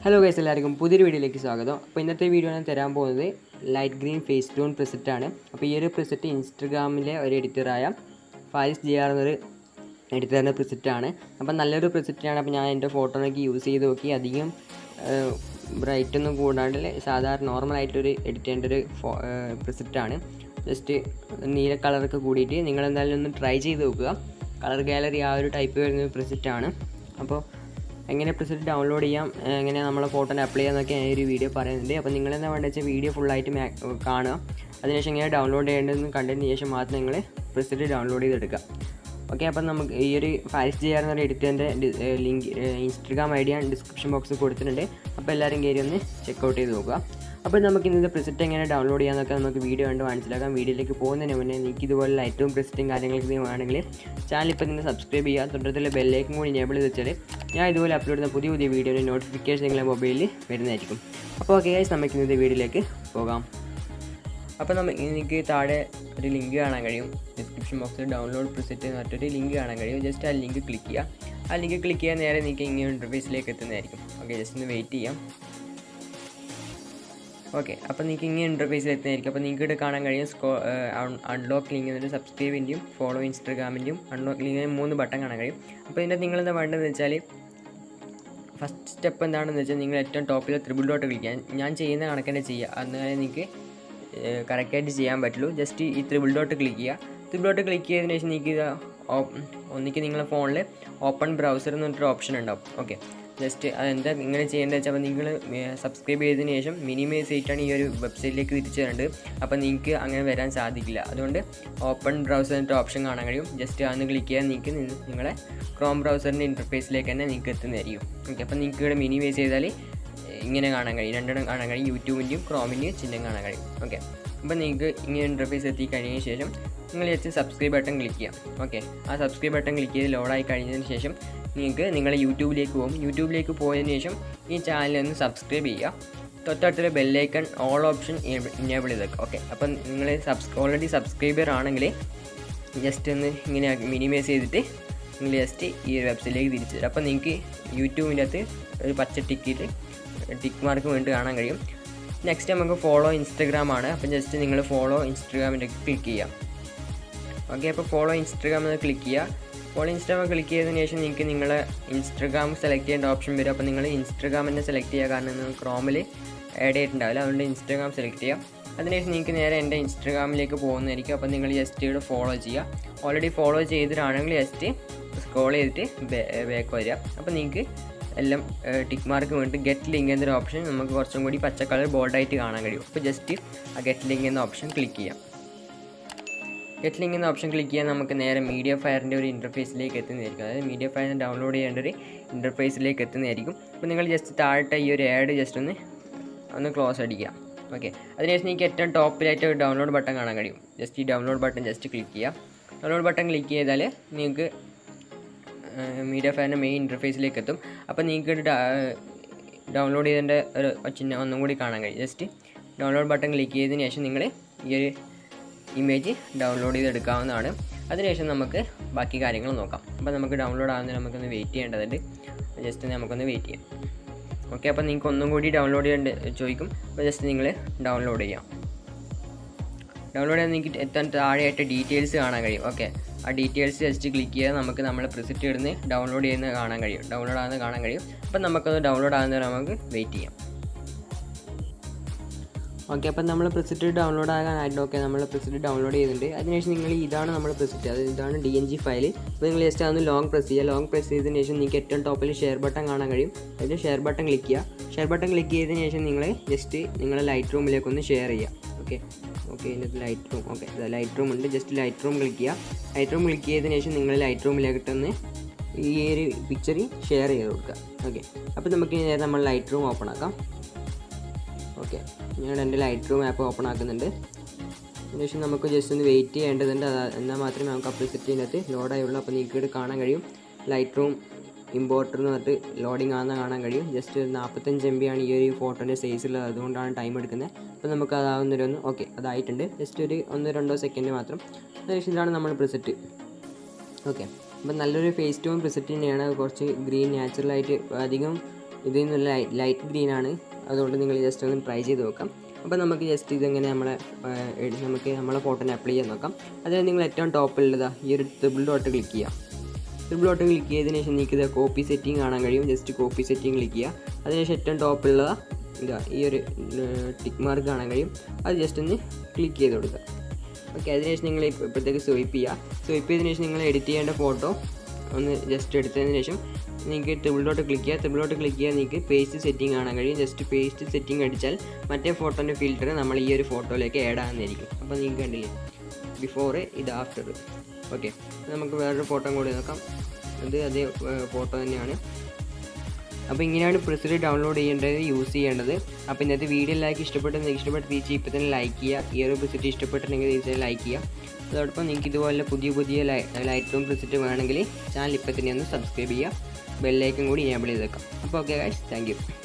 hello guys എല്ലാവർക്കും പുതിയൊരു വീഡിയോയിലേക്ക് സ്വാഗതം അപ്പോൾ ഇന്നത്തെ വീഡിയോ ഞാൻ തരാൻ പോകുന്നത് ലൈറ്റ് ഗ്രീൻ ഫേസ് ടൂൺ പ്രിസെറ്റാണ് അപ്പോൾ ഈ ഒരു പ്രിസെറ്റ് ഇൻസ്റ്റഗ്രാമിലെ ഒരു എഡിറ്ററായ ഫാരിസ് ജി ആർ എന്നൊരു എഡിറ്ററിൻ്റെ പ്രിസെറ്റാണ് അപ്പോൾ നല്ലൊരു പ്രിസെറ്റാണ് അപ്പോൾ ഞാൻ എൻ്റെ ഫോട്ടോനൊക്കെ യൂസ് ചെയ്ത് നോക്കി അധികം ബ്രൈറ്റ് ഒന്നും കൂടാണ്ട് സാധാരണ നോർമലായിട്ടൊരു എഡിറ്റ് ചെയ്യേണ്ട ഒരു ഫോ പ്രിസെറ്റാണ് ജസ്റ്റ് നീല കളറൊക്കെ കൂടിയിട്ട് നിങ്ങൾ എന്തായാലും ഒന്ന് ട്രൈ ചെയ്ത് നോക്കുക കളർ ഗാലറി ആ ഒരു ടൈപ്പ് വരുന്ന പ്രിസെറ്റാണ് അപ്പോൾ എങ്ങനെ പ്രിസെറ്റ് ഡൗൺലോഡ് ചെയ്യാം ഏഹ് എങ്ങനെ നമ്മളെ ഫോട്ടോനെ അപ്ലൈ ചെയ്യാമെന്നൊക്കെ ഞാൻ ഈ ഒരു വീഡിയോ പറയുന്നുണ്ട് അപ്പോൾ നിങ്ങൾ എന്താ വേണ്ടത് വെച്ചാൽ വീഡിയോ ഫുള്ളായിട്ട് മാ കാണുക അതിനുശേഷം എങ്ങനെ ഡൗൺലോഡ് ചെയ്യേണ്ടതെന്ന് കണ്ടതിന് ശേഷം മാത്രം നിങ്ങൾ പ്രിസെറ്റ് ഡൗൺലോഡ് ചെയ്തെടുക്കുക ഓക്കെ അപ്പം നമുക്ക് ഈ ഒരു ഫാരിസ് ജി ആർ എന്നൊരു എഡിറ്ററിൻ്റെ ലിങ്ക് ഇൻസ്റ്റഗ്രാം ഐ ഡി ഞാൻ ഡിസ്ക്രിപ്ഷൻ ബോക്സിൽ കൊടുത്തിട്ടുണ്ട് അപ്പോൾ എല്ലാവരും കയറി ഒന്ന് ചെക്കൗട്ട് ചെയ്ത് നോക്കുക അപ്പോൾ നമുക്ക് ഇന്നത്തെ പ്രിസെറ്റ് എങ്ങനെ ഡൗൺലോഡ് ചെയ്യാമെന്നൊക്കെ നമുക്ക് വീഡിയോ കണ്ട് മനസ്സിലാക്കാം വീഡിയോയിലേക്ക് പോകുന്നതിന് മുന്നേ നിങ്ങൾക്ക് ഇതുപോലെ ഏറ്റവും പ്രിസെറ്റും കാര്യങ്ങളൊക്കെ വേണമെങ്കിൽ ചാനൽ ഇപ്പോൾ നിങ്ങൾ സബ്സ്ക്രൈബ് ചെയ്യുക തൊട്ടത്തിലെ ബെല്ലേക്കും കൂടി എനേബിൾ ചെയ്ത് വെച്ചാൽ ഞാൻ ഇതുപോലെ അപ്ലോഡ് ചെയ്യുന്ന പുതിയ പുതിയ വീഡിയോയുടെ നോട്ടിഫിക്കേഷൻ നിങ്ങളുടെ മൊബൈലിൽ വരുന്നതായിരിക്കും അപ്പോൾ ഓക്കെ ഗൈസ് നമുക്ക് ഇന്നത്തെ വീഡിയോയിലേക്ക് പോകാം അപ്പോൾ നമ്മൾ എനിക്ക് താഴെ ഒരു ലിങ്ക് കാണാൻ കഴിയും ഡിസ്ക്രിപ്ഷൻ ബോക്സിൽ ഡൗൺലോഡ് പ്രിസെറ്റ് എന്ന് പറഞ്ഞിട്ടൊരു ലിങ്ക് കാണാൻ കഴിയും ജസ്റ്റ് ആ ലിങ്ക് ക്ലിക്ക് ചെയ്യുക ആ ലിങ്ക് ക്ലിക്ക് ചെയ്യാൻ നേരെ നിങ്ങൾക്ക് ഇങ്ങനെ ഇൻ്റർഫേസിലേക്ക് എത്തുന്നതായിരിക്കും ഓക്കെ ജസ്റ്റ് ഒന്ന് വെയിറ്റ് ചെയ്യാം ഓക്കെ അപ്പോൾ നിങ്ങൾക്ക് ഇങ്ങനെ ഇൻ്റർഫേസിൽ എത്തുന്നതായിരിക്കും അപ്പോൾ നിങ്ങൾക്ക് ഇവിടെ കാണാൻ കഴിയും സ്കോ അൺലോക്ക് ലിങ്ക് എന്നിട്ട് സബ്സ്ക്രൈബിൻ്റെയും ഫോളോ ഇൻസ്റ്റാഗ്രാമിൻ്റെയും അൺലോക്ക് ലിങ്കിൻ്റെ മൂന്ന് ബട്ടൺ കാണാൻ കഴിയും അപ്പോൾ ഇതിൻ്റെ നിങ്ങളെന്താ വേണ്ടതെന്ന് വെച്ചാൽ ഫസ്റ്റ് സ്റ്റെപ്പ് എന്താണെന്ന് വെച്ചാൽ നിങ്ങൾ ഏറ്റവും ടോപ്പിൽ ത്രിബിൾ ഡോട്ട് ക്ലിക്ക് ചെയ്യാൻ ഞാൻ ചെയ്യുന്ന കണക്ക് തന്നെ ചെയ്യുക എന്നാലേ നിങ്ങൾക്ക് കറക്റ്റായിട്ട് ചെയ്യാൻ പറ്റുള്ളൂ ജസ്റ്റ് ഈ ത്രിബിൾ ഡോട്ട് ക്ലിക്ക് ചെയ്യുക ത്രിബിൾ ഡോട്ട് ക്ലിക്ക് ചെയ്തതിന് ശേഷം നിങ്ങൾക്ക് ഇത് ഒന്നിക്ക് നിങ്ങളുടെ ഫോണിൽ ഓപ്പൺ ബ്രൗസർ എന്ന് പറഞ്ഞിട്ടൊരു ഓപ്ഷൻ ഉണ്ടാവും ഓക്കെ ജസ്റ്റ് അതെന്താ ഇങ്ങനെ ചെയ്യേണ്ടത് വെച്ചാൽ അപ്പോൾ നിങ്ങൾ സബ്സ്ക്രൈബ് ചെയ്തതിന് ശേഷം മിനിമൈസ് ചെയ്തിട്ടാണ് ഈ ഒരു വെബ്സൈറ്റിലേക്ക് തിരിച്ചു തരേണ്ടത് അപ്പോൾ നിങ്ങൾക്ക് അങ്ങനെ വരാൻ സാധിക്കില്ല അതുകൊണ്ട് ഓപ്പൺ ബ്രൗസർ എന്നിട്ട് ഓപ്ഷൻ കാണാൻ കഴിയും ജസ്റ്റ് അന്ന് ക്ലിക്ക് ചെയ്യാൻ നിങ്ങൾക്ക് നിങ്ങളെ ക്രോം ബ്രൗസറിൻ്റെ ഇൻ്റർഫേസിലേക്ക് തന്നെ നിങ്ങൾക്ക് എത്തുന്നതായിരിക്കും ഓക്കെ അപ്പോൾ നിങ്ങൾക്ക് ഇവിടെ മിനിമൈസ് ചെയ്താൽ ഇങ്ങനെ കാണാൻ കഴിയും രണ്ടെണ്ണം കാണാൻ കഴിയും യൂട്യൂബിൻ്റെയും ക്രോമിൻ്റെയും ചിഹ്നം കാണാൻ കഴിയും ഓക്കെ അപ്പോൾ നിങ്ങൾക്ക് ഇങ്ങനെ ഇൻ്റർഫേസ് എത്തി കഴിഞ്ഞ ശേഷം നിങ്ങൾ ജസ്റ്റ് സബ്സ്ക്രൈബ് ബട്ടൺ ക്ലിക്ക് ചെയ്യാം ഓക്കെ ആ സബ്സ്ക്രൈബ് ബട്ടൺ ക്ലിക്ക് ചെയ്ത് ലോഡായി കഴിഞ്ഞതിന് ശേഷം നിങ്ങൾക്ക് നിങ്ങളെ യൂട്യൂബിലേക്ക് പോകും യൂട്യൂബിലേക്ക് പോയതിന് ശേഷം ഈ ചാനൽ ഒന്ന് സബ്സ്ക്രൈബ് ചെയ്യുക തൊട്ടടുത്തൊരു ബെല്ലൈക്കൺ ഓൾ ഓപ്ഷൻ ഇനേബിൾ ചെയ്തേക്കുക ഓക്കെ അപ്പം നിങ്ങൾ സബ്സ് ഓൾറെഡി സബ്സ്ക്രൈബർ ആണെങ്കിൽ ജസ്റ്റ് ഒന്ന് ഇങ്ങനെ മിനിമൈസ് ചെയ്തിട്ട് നിങ്ങൾ ജസ്റ്റ് ഈ ഒരു വെബ്സൈറ്റിലേക്ക് തിരിച്ചു തരും അപ്പോൾ നിങ്ങൾക്ക് യൂട്യൂബിൻ്റെ അകത്ത് ഒരു പച്ച ടിക്കിറ്റ് ടിക്ക് മാർക്ക് വേണ്ടി കാണാൻ കഴിയും നെക്സ്റ്റ് നമുക്ക് ഫോളോ ഇൻസ്റ്റഗ്രാം ആണ് അപ്പം ജസ്റ്റ് നിങ്ങൾ ഫോളോ ഇൻസ്റ്റഗ്രാമിൻ്റെ ക്ലിക്ക് ചെയ്യാം ഓക്കെ അപ്പോൾ ഫോളോ ഇൻസ്റ്റഗ്രാം എന്ന് ക്ലിക്ക് ചെയ്യുക ഫോളോ ഇൻസ്റ്റാഗ്രാം ക്ലിക്ക് ചെയ്തതിന് ശേഷം നിങ്ങൾക്ക് നിങ്ങളെ ഇൻസ്റ്റഗ്രാം സെലക്ട് ചെയ്യേണ്ട ഓപ്ഷൻ വരും അപ്പോൾ നിങ്ങൾ ഇൻസ്റ്റഗ്രാം തന്നെ സെലക്ട് ചെയ്യുക കാരണം നിങ്ങൾ ക്രോമിൽ ആഡ് ചെയ്തിട്ടുണ്ടാവില്ല അതുകൊണ്ട് ഇൻസ്റ്റഗ്രാം സെലക്ട് ചെയ്യുക അതിനുശേഷം നിങ്ങൾക്ക് നേരെ എൻ്റെ ഇൻസ്റ്റഗ്രാമിലേക്ക് പോകുന്നതായിരിക്കും അപ്പോൾ നിങ്ങൾ ജസ്റ്റ് ഇവിടെ ഫോളോ ചെയ്യുക ഓൾറെഡി ഫോളോ ചെയ്തിട്ടാണെങ്കിൽ ജസ്റ്റ് സ്ക്രോൾ ചെയ്തിട്ട് ബാക്ക് വരിക അപ്പോൾ നിങ്ങൾക്ക് എല്ലാം ടിക്ക് മാർക്ക് വേണ്ടി ഗെറ്റ് ലിങ്ക് എന്നൊരു ഓപ്ഷൻ നമുക്ക് കുറച്ചും കൂടി പച്ച കളർ ബോൾഡായിട്ട് കാണാൻ കഴിയും അപ്പോൾ ജസ്റ്റ് ആ ഗെറ്റ് ലിങ്ക് എന്ന ഓപ്ഷൻ ക്ലിക്ക് ചെയ്യാം ഗെറ്റ് ലിങ്ക് എന്ന ഓപ്ഷൻ ക്ലിക്ക് ചെയ്യാൻ നമുക്ക് നേരെ മീഡിയ ഫയറിൻ്റെ ഒരു ഇൻ്റർഫേസിലേക്ക് എത്തുന്നതായിരിക്കും അതായത് മീഡിയ ഫയറിന് ഡൗൺലോഡ് ചെയ്യേണ്ട ഒരു ഇൻ്റർഫേസിലേക്ക് എത്തുന്നതായിരിക്കും അപ്പോൾ നിങ്ങൾ ജസ്റ്റ് താഴത്തെ ഈ ഒരു ആഡ് ജസ്റ്റ് ഒന്ന് ഒന്ന് ക്ലോസ് അടിക്കുക ഓക്കെ അതിനുശേഷം നിങ്ങൾക്ക് ഏറ്റവും ടോപ്പിലായിട്ട് ഒരു ഡൗൺലോഡ് ബട്ടൺ കാണാൻ കഴിയും ജസ്റ്റ് ഈ ഡൗൺലോഡ് ബട്ടൺ ജസ്റ്റ് ക്ലിക്ക് ചെയ്യുക ഡൗൺലോഡ് ബട്ടൺ ക്ലിക്ക് ചെയ്താൽ നിങ്ങൾക്ക് മീഡിയ ഫയറിൻ്റെ മെയിൻ ഇൻ്റർഫേസിലേക്ക് എത്തും അപ്പോൾ നിങ്ങൾക്ക് ഡൗൺലോഡ് ചെയ്തതിൻ്റെ ഒരു ചിഹ്നം ഒന്നും കൂടി കാണാൻ കഴിയും ജസ്റ്റ് ഡൗൺലോഡ് ബട്ടൺ ക്ലിക്ക് ചെയ്തതിന് ശേഷം നിങ്ങൾ ഈ ഒരു ഇമേജ് ഡൗൺലോഡ് ചെയ്തെടുക്കാവുന്നതാണ് അതിനുശേഷം നമുക്ക് ബാക്കി കാര്യങ്ങൾ നോക്കാം അപ്പോൾ നമുക്ക് ഡൗൺലോഡ് ആകുന്നതിന് നമുക്കൊന്ന് വെയിറ്റ് ചെയ്യേണ്ടതുണ്ട് ജസ്റ്റ് നമുക്കൊന്ന് വെയിറ്റ് ചെയ്യാം ഓക്കെ അപ്പോൾ നിങ്ങൾക്ക് ഒന്നും കൂടി ഡൗൺലോഡ് ചെയ്യേണ്ട ചോദിക്കും അപ്പോൾ ജസ്റ്റ് നിങ്ങൾ ഡൗൺലോഡ് ചെയ്യാം ഡൗൺലോഡ് ചെയ്യാൻ നിങ്ങൾക്ക് എത്താൻ താഴെയായിട്ട് ഡീറ്റെയിൽസ് കാണാൻ കഴിയും ഓക്കെ ആ ഡീറ്റെയിൽസ് ജസ്റ്റ് ക്ലിക്ക് ചെയ്താൽ നമുക്ക് നമ്മളെ പ്രിസെറ്റ് ഇടുന്ന് ഡൗൺലോഡ് ചെയ്യുന്നത് കാണാൻ കഴിയും ഡൗൺലോഡ് ആകുന്നത് കാണാൻ കഴിയും അപ്പം നമുക്കത് ഡൗൺലോഡ് ആകുന്നവരെ നമുക്ക് വെയിറ്റ് ചെയ്യാം ഓക്കെ അപ്പം നമ്മൾ പ്രിസെറ്റ് ഡൗൺലോഡ് ആകാനായിട്ട് ഓക്കെ നമ്മൾ പ്രിസെറ്റ് ഡൗൺലോഡ് ചെയ്യുന്നുണ്ട് അതിനുശേഷം നിങ്ങൾ ഇതാണ് നമ്മൾ പ്രിസെറ്റ് അത് ഇതാണ് ഡി എൻ ജി ഫയൽ അപ്പോൾ നിങ്ങൾ ജസ്റ്റ് അതൊന്ന് ലോങ് പ്രസ് ചെയ്യുക ലോങ് പ്രസ് ചെയ്തതിന് ശേഷം നിങ്ങൾക്ക് ഏറ്റവും ടോപ്പിൽ ഷെയർ ബട്ടൺ കാണാൻ കഴിയും അതിൽ ഷെയർ ബട്ടൺ ക്ലിക്ക് ചെയ്യുക ഷെയർ ബട്ടൺ ക്ലിക്ക് ചെയ്തതിന് ശേഷം നിങ്ങൾ ജസ്റ്റ് നിങ്ങളെ ലൈറ്റ് റൂമിലേക്ക് ഒന്ന് ഷെയർ ചെയ്യുക ഓക്കെ ഓക്കെ ഇതിനകത്ത് Lightroom okay Lightroom ഉണ്ട് ജസ്റ്റ് ലൈറ്റ് റൂം ക്ലിക്ക് ചെയ്യുക ലൈറ്റ് റൂം ക്ലിക്ക് ചെയ്തതിന് ശേഷം നിങ്ങൾ ലൈറ്റ് റൂമിലേക്കിട്ടൊന്ന് ഈ ഒരു പിക്ചർ ഷെയർ ചെയ്ത് കൊടുക്കുക ഓക്കെ അപ്പോൾ നമുക്ക് നേരെ നമ്മൾ ലൈറ്റ് റൂം ഓപ്പൺ ആക്കാം ഓക്കെ ഞാൻ എൻ്റെ ലൈറ്റ് റൂം ആപ്പ് ഓപ്പൺ ആക്കുന്നുണ്ട് അതിനുശേഷം നമുക്ക് ജസ്റ്റ് ഒന്ന് വെയിറ്റ് ചെയ്യേണ്ടതുണ്ട് അത് എന്നാൽ മാത്രമേ നമുക്ക് ആ പ്രിസെറ്റിനകത്ത് ലോഡായുള്ളൂ അപ്പോൾ നിങ്ങൾക്ക് ഇവിടെ കാണാൻ കഴിയും ലൈറ്റ് റൂം ഇമ്പോർട്ടർ എന്ന് പറഞ്ഞിട്ട് ലോഡിങ് ആണെന്ന് കാണാൻ കഴിയും ജസ്റ്റ് ഒരു നാൽപ്പത്തഞ്ച് എം ബി ആണ് ഈ ഒരു ഫോട്ടോൻ്റെ സൈസുള്ളത് അതുകൊണ്ടാണ് ടൈം എടുക്കുന്നത് അപ്പോൾ നമുക്ക് അതാവുന്നൊരൊന്ന് ഓക്കെ അതായിട്ടുണ്ട് ജസ്റ്റ് ഒരു ഒന്ന് രണ്ടോ സെക്കൻഡ് മാത്രം അതിനുശേഷം ഇതാണ് നമ്മൾ പ്രിസെറ്റ് ഓക്കെ അപ്പം നല്ലൊരു ഫേസ് ടൂൺ പ്രിസെറ്റ് തന്നെയാണ് കുറച്ച് ഗ്രീൻ നാച്ചുറലായിട്ട് അധികം ഇതിൽ നിന്ന് ലൈറ്റ് ഗ്രീൻ ആണ് അതുകൊണ്ട് നിങ്ങൾ ജസ്റ്റ് ഒന്ന് ട്രൈ ചെയ്ത് നോക്കാം അപ്പോൾ നമുക്ക് ജസ്റ്റ് ഇതെങ്ങനെ നമ്മളെ ആ, എട്- നമുക്ക് നമ്മളെ ഫോട്ടോനെ അപ്ലൈ ചെയ്യാൻ നോക്കാം അതിന് നിങ്ങൾ ഏറ്റവും ടോപ്പിലുള്ളതാ ഈ ഒരു ട്രിപ്പിൾ ഡോട്ട് ക്ലിക്ക് ചെയ്യാം ട്രിപ്പിൾ ഡോട്ട് ക്ലിക്ക് ചെയ്തതിന് ശേഷം നിങ്ങൾക്ക് ഇത് കോപ്പി സെറ്റിംഗ് കാണാൻ കഴിയും ജസ്റ്റ് കോപ്പി സെറ്റിംഗ് ക്ലിക്ക് ചെയ്യുക അതിനുശേഷം ഏറ്റവും ടോപ്പിലുള്ളതാ ഇതാ ഈ ഒരു ടിക്ക് മാർക്ക് കാണാൻ കഴിയും അത് ജസ്റ്റ് ഒന്ന് ക്ലിക്ക് ചെയ്ത് കൊടുക്കുക ഓക്കെ അതിനുശേഷം നിങ്ങൾ ഇപ്പ- ഇപ്പോഴത്തേക്ക് സ്വൈപ്പ് ചെയ്യുക സ്വൈപ്പ് ചെയ്തതിന് ശേഷം നിങ്ങൾ എഡിറ്റ് ചെയ്യേണ്ട ഫോട്ടോ ഒന്ന് ജസ്റ്റ് എടുത്തതിന് ശേഷം നിങ്ങൾക്ക് ട്രിപ്പിൾ ഡോട്ട് ക്ലിക്ക് ചെയ്യുക ട്രിപ്പിൾ ഡോട്ട് ക്ലിക്ക് ചെയ്യാൻ നിങ്ങൾക്ക് പേസ്റ്റ് സെറ്റിംഗ് കാണാൻ കഴിയും ജസ്റ്റ് പേസ്റ്റ് സെറ്റിംഗ് അടിച്ചാൽ മറ്റേ ഫോട്ടോൻ്റെ ഫിൽറ്റർ നമ്മൾ ഈ ഒരു ഫോട്ടോയിലേക്ക് ആഡ് ആകുന്നതായിരിക്കും അപ്പോൾ നിങ്ങൾക്ക് കണ്ടില്ലേ ബിഫോർ ഇത് ആഫ്റ്റർ ഓക്കെ നമുക്ക് വേറൊരു ഫോട്ടോ കൂടി നോക്കാം ഇത് അതേ ഫോട്ടോ തന്നെയാണ് അപ്പോൾ ഇങ്ങനെയാണ് പ്രസിഡ് ഡൗൺലോഡ് ചെയ്യേണ്ടത് യൂസ് ചെയ്യേണ്ടത് അപ്പോൾ ഇന്നത്തെ വീഡിയോ എല്ലാവർക്കും ഇഷ്ടപ്പെട്ടെന്ന് ഇഷ്ടപ്പെട്ട തീർച്ച ഇപ്പോൾ തന്നെ ലൈക്ക് ചെയ്യുക ഈ ഒരു പ്രസിറ്റ് ഇഷ്ടപ്പെട്ടിട്ടുണ്ടെങ്കിൽ തീർച്ചയായും ലൈക്ക് ചെയ്യുക അതോടൊപ്പം നിങ്ങൾക്ക് ഇതുപോലെ പുതിയ പുതിയ ലൈറ്റ് റൂം പ്രസിറ്റ് വേണമെങ്കിൽ ചാനൽ ഇപ്പോൾ തന്നെ ഒന്ന് സബ്സ്ക്രൈബ് ചെയ്യുക ബെല്ലൈക്കും കൂടി എനേബിൾ ചെയ്തേക്കാം അപ്പോൾ ഓക്കെ ഗൈസ് താങ്ക് യു